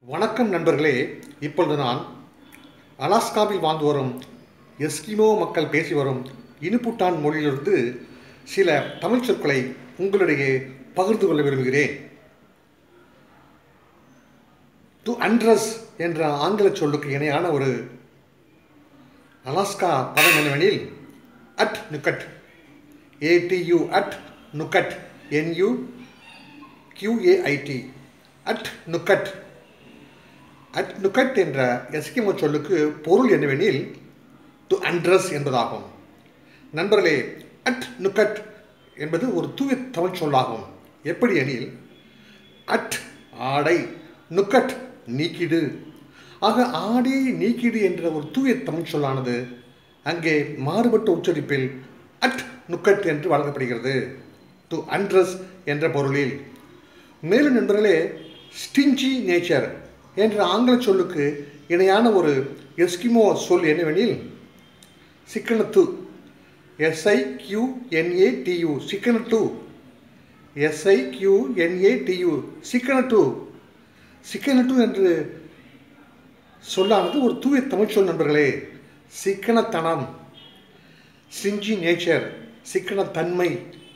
வணக்கம் நண்பர்களே இப்பொழுது நான் அலாஸ்காவில் வாழ்ந்து வரும் எஸ்கிமோ மக்கள் பேசி வரும் இனுப்புட்டான் மொழியிலிருந்து சில தமிழ் சொற்களை உங்களிடையே பகிர்ந்து கொள்ள விரும்புகிறேன் டு அண்ட்ரஸ் என்ற ஆங்கில சொல்லுக்கு இணையான ஒரு அலாஸ்கா பதம் என்னவெனில் அட் நுக்கட் ஏடியு அட் நுக்கட் என்யூ கியூஏஐடி அட் நுக்கட் அட் நுக்கட் என்ற எஸ்கிமோ சொல்லுக்கு பொருள் என்னவெனில் டு அண்ட்ரஸ் என்பதாகும் நண்பர்களே அட் நுக்கட் என்பது ஒரு தூய தமிழ் சொல்லாகும் எப்படி எனில் அட் ஆடை நுக்கட் நீக்கிடு ஆக ஆடையை நீக்கிடு என்ற ஒரு தூய தமிழ் சொல்லானது அங்கே மாறுபட்ட உச்சரிப்பில் அட் நுக்கட் என்று வழங்கப்படுகிறது டு அண்ட்ரஸ் என்ற பொருளில் மேலும் நண்பர்களே ஸ்டிஞ்சி நேச்சர் என்ற ஆங்கில சொல்லுக்கு இணையான ஒரு எஸ்கிமோ சொல் என்னவெனில் சிக்கனத்து எஸ்ஐ கியூ என்ஏடியு சிக்கனட்டு எஸ்ஐ கியூ என்ஏடியு சிக்கனட்டு சிக்கனட்டு என்று சொல்லானது ஒரு தூய தமிழ் சொல் நண்பர்களே சிக்கனத்தனம் சிஞ்சி நேச்சர் சிக்கனத்தன்மை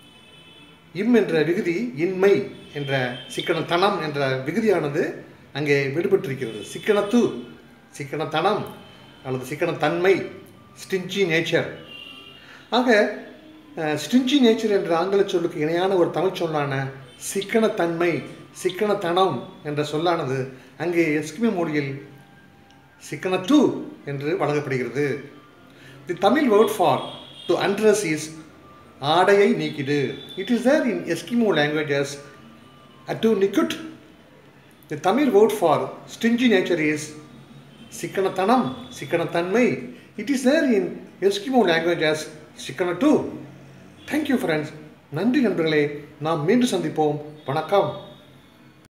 இம் என்ற விகுதி இன்மை என்ற சிக்கனத்தனம் என்ற விகுதியானது அங்கே விடுபட்டிருக்கிறது சிக்கனத்து சிக்கனத்தனம் அல்லது சிக்கனத்தன்மை ஸ்டிஞ்சி நேச்சர் ஆக ஸ்டிஞ்சி நேச்சர் என்ற ஆங்கில சொல்லுக்கு இணையான ஒரு தமிழ் சொல்லான சிக்கனத்தன்மை சிக்கனத்தனம் என்ற சொல்லானது அங்கே எஸ்கிமி மொழியில் சிக்கனத்து என்று வழங்கப்படுகிறது the Tamil word for to undress is ஆடையை நீக்கிடு it is there in Eskimo languages to நிக்குட் the Tamil word for stingy nature is சிக்கனத்தனம் சிக்கனத்தன்மை it is there in Eskimo languages சிக்கனட்டு தேங்க்யூ ஃப்ரெண்ட்ஸ் நன்றி நண்பர்களே நாம் மீண்டும் சந்திப்போம் வணக்கம்